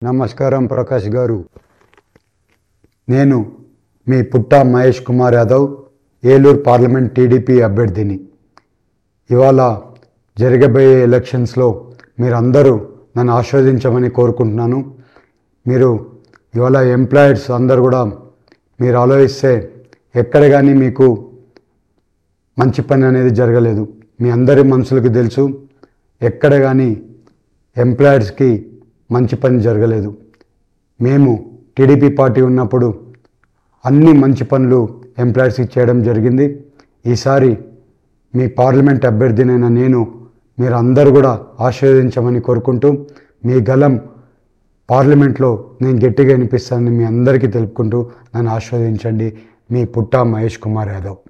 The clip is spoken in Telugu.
నమస్కారం ప్రకాష్ గారు నేను మీ పుట్టా మహేష్ కుమార్ యాదవ్ ఏలూరు పార్లమెంట్ టీడీపీ అభ్యర్థిని ఇవాళ జరగబోయే ఎలక్షన్స్లో మీరందరూ నన్ను ఆస్వాదించమని కోరుకుంటున్నాను మీరు ఇవాళ ఎంప్లాయర్స్ అందరు కూడా మీరు ఆలోచిస్తే ఎక్కడ కానీ మీకు మంచి పని అనేది జరగలేదు మీ అందరి మనసులకు తెలుసు ఎక్కడ కానీ ఎంప్లాయర్స్కి మంచి పని జరగలేదు మేము టీడీపీ పార్టీ ఉన్నప్పుడు అన్ని మంచి పనులు ఎంప్లాయర్స్కి చేయడం జరిగింది ఈసారి మీ పార్లమెంట్ అభ్యర్థినైన నేను మీరు అందరూ కూడా ఆశీర్వదించమని కోరుకుంటూ మీ గలం పార్లమెంట్లో నేను గట్టిగా వినిపిస్తానని మీ అందరికీ తెలుపుకుంటూ నన్ను ఆశీర్వదించండి మీ పుట్టా మహేష్ కుమార్ యాదవ్